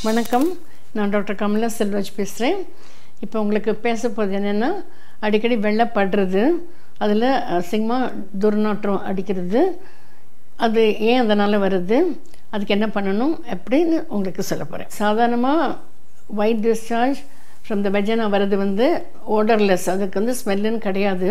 வணக்கம் நான் டாக்டர் கமலா செல்வராஜ் பேசுகிறேன் இப்போ உங்களுக்கு பேச போகிறது என்னென்னா அடிக்கடி வெள்ளை படுறது அதில் அசிங்கமாக துர்நாற்றம் அடிக்கிறது அது ஏன் அதனால் வருது அதுக்கு என்ன பண்ணணும் அப்படின்னு உங்களுக்கு சொல்ல போகிறேன் சாதாரணமாக white discharge from the vagina வர்றது வந்து ஓடர்லெஸ் அதுக்கு வந்து ஸ்மெல்லுன்னு கிடையாது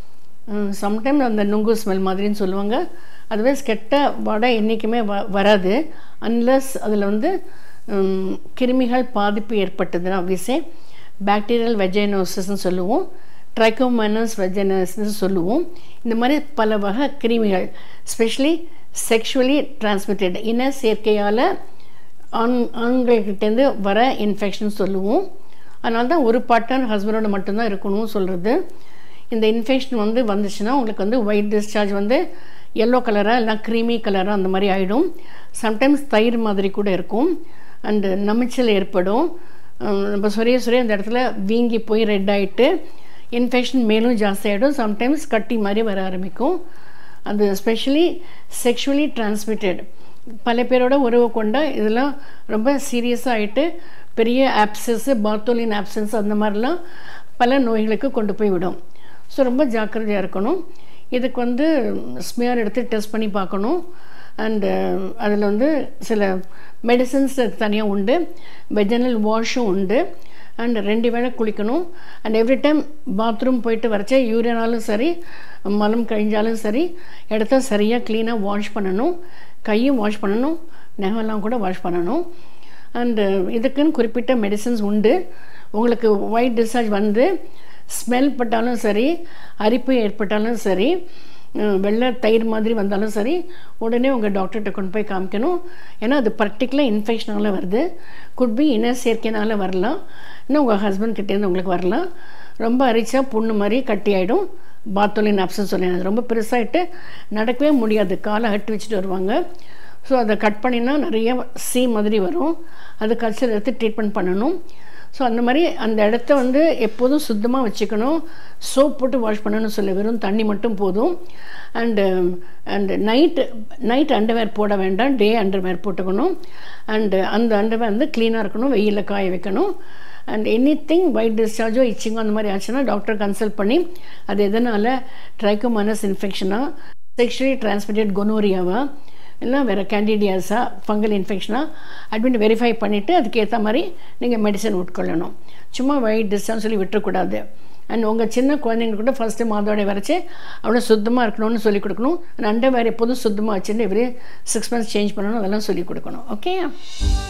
சம்டைம் அந்த நுங்கு ஸ்மெல் மாதிரின்னு சொல்லுவாங்க அதுவே கெட்ட வடை என்றைக்குமே வ வராது அன்லஸ் அதில் வந்து உம், கிருமிகள் பாதிப்பு ஏற்பட்டதுன்னா விசே பாக்டீரியல் வெஜைனோசிஸ்ன்னு சொல்லுவோம் ட்ரைகோமைனஸ் வெஜைனஸ்னு சொல்லுவோம் இந்த மாதிரி பல வகை கிருமிகள் ஸ்பெஷலி செக்ஷுவலி டிரான்ஸ்மிட்டட் இன சேர்க்கையால் ஆண் ஆண்கள்கிட்டேருந்து வர இன்ஃபெக்ஷன் சொல்லுவோம் அதனால தான் ஒரு பார்ட்னர் ஹஸ்பண்டோட மட்டும்தான் இருக்கணும்னு சொல்கிறது இந்த இன்ஃபெக்ஷன் வந்து வந்துச்சுன்னா உங்களுக்கு வந்து ஒயிட் டிஸ்சார்ஜ் வந்து எல்லோ கலராக இல்லை க்ரீமி கலராக அந்த மாதிரி ஆகிடும் சம்டைம்ஸ் தயிர் மாதிரி கூட இருக்கும் அண்டு நமைச்சல் ஏற்படும் அஹ் நம்ம சொரிய சொரிய அந்த இடத்துல வீங்கி போய் ரெட் ஆகிட்டு இன்ஃபெக்ஷன் மேலும் ஜாஸ்தி ஆகிடும் சம்டைம்ஸ் கட்டி மாதிரி வர ஆரம்பிக்கும் அது ஸ்பெஷலி செக்ஷுவலி டிரான்ஸ்மிட்டட் பல பேரோட உறவு கொண்டா இதெல்லாம் ரொம்ப சீரியஸாக ஆகிட்டு பெரிய ஆப்சஸ் பாத்தோலின் ஆப்சன்ஸ் அந்த மாதிரிலாம் பல நோய்களுக்கு கொண்டு போய் விடும் ஸோ ரொம்ப ஜாக்கிரதையாக இருக்கணும் இதுக்கு வந்து ஸ்மியர் எடுத்து டெஸ்ட் பண்ணி பார்க்கணும் அண்டு அதில் வந்து சில மெடிசன்ஸ் தனியாக உண்டு வெஜனல் வாஷும் உண்டு அண்ட் ரெண்டு வேளை குளிக்கணும் அண்ட் எவ்ரி டைம் பாத்ரூம் போயிட்டு வரைச்சா யூரினாலும் சரி மலம் கழிஞ்சாலும் சரி இடத்த சரியாக க்ளீனாக வாஷ் பண்ணணும் கையும் வாஷ் பண்ணணும் நகமெல்லாம் கூட வாஷ் பண்ணணும் அண்டு இதுக்குன்னு குறிப்பிட்ட மெடிசன்ஸ் உண்டு உங்களுக்கு ஒயிட் டிஸ்சார்ஜ் வந்து ஸ்மெல் பட்டாலும் சரி அரிப்பு ஏற்பட்டாலும் சரி அஹ் வெள்ளை தயிர் மாதிரி வந்தாலும் சரி உடனே உங்கள் டாக்டர்கிட்ட கொண்டு போய் காமிக்கணும் ஏன்னா அது பர்டிகுலர் இன்ஃபெக்ஷனால் வருது குட் பி இன சேர்க்கைனால வரலாம் இன்னும் உங்கள் ஹஸ்பண்ட் கிட்டேருந்து உங்களுக்கு வரலாம் ரொம்ப அரிச்சா புண்ணு மாதிரி கட்டி ஆகிடும் பாத்தோலின் ஆப்ஷன் சொல்லி அது ரொம்ப பெருசாகிட்டு நடக்கவே முடியாது காலை அட்டு வச்சுட்டு வருவாங்க ஸோ அதை கட் பண்ணினா நிறைய சி மாதிரி வரும் அது கல்ச்சர் எடுத்து ட்ரீட்மெண்ட் பண்ணணும் ஸோ அந்த மாதிரி அந்த இடத்த வந்து எப்போதும் சுத்தமாக வச்சுக்கணும் சோப் போட்டு வாஷ் பண்ணணும்னு சொல்லி வெறும் தண்ணி மட்டும் போதும் and and night night underwear போட வேண்டாம் டே அண்டர்வேர் போட்டுக்கணும் அண்டு அந்த அண்டர்வேர் வந்து க்ளீனாக இருக்கணும் வெயிலில் காய வைக்கணும் அண்ட் எனி திங் ஒயிட் டிஸ்சார்ஜோ இச்சிங்கோ அந்த மாதிரி ஆச்சுன்னா டாக்டர் கன்சல்ட் பண்ணி அது எதனால் ட்ரைக்கோமானஸ் இன்ஃபெக்ஷனாக செக்ஷுவலி டிரான்ஸ்மிட்டட் கொனோரியாவா இல்லை வேறு கேண்டிடியாஸா ஃபங்கல் இன்ஃபெக்ஷனாக அட்மிட் வெரிஃபை பண்ணிவிட்டு அதுக்கேற்ற மாதிரி நீங்கள் மெடிசன் உட்கொள்ளணும் சும்மா ஒயிட் டிஸ்சார்ஜ் சொல்லி விட்டுறக்கூடாது அண்ட் உங்கள் சின்ன குழந்தைங்க கூட ஃபஸ்ட்டு மாதோட வரைச்சி அவ்வளோ சுத்தமாக இருக்கணும்னு சொல்லிக் கொடுக்கணும் அண்ட் அண்டை வேறு எப்போதும் சுத்தமாக வச்சுட்டு எவ்ரி சிக்ஸ் மந்த்ஸ் சேஞ்ச் பண்ணணும் அதெல்லாம் சொல்லிக் கொடுக்கணும் ஓகே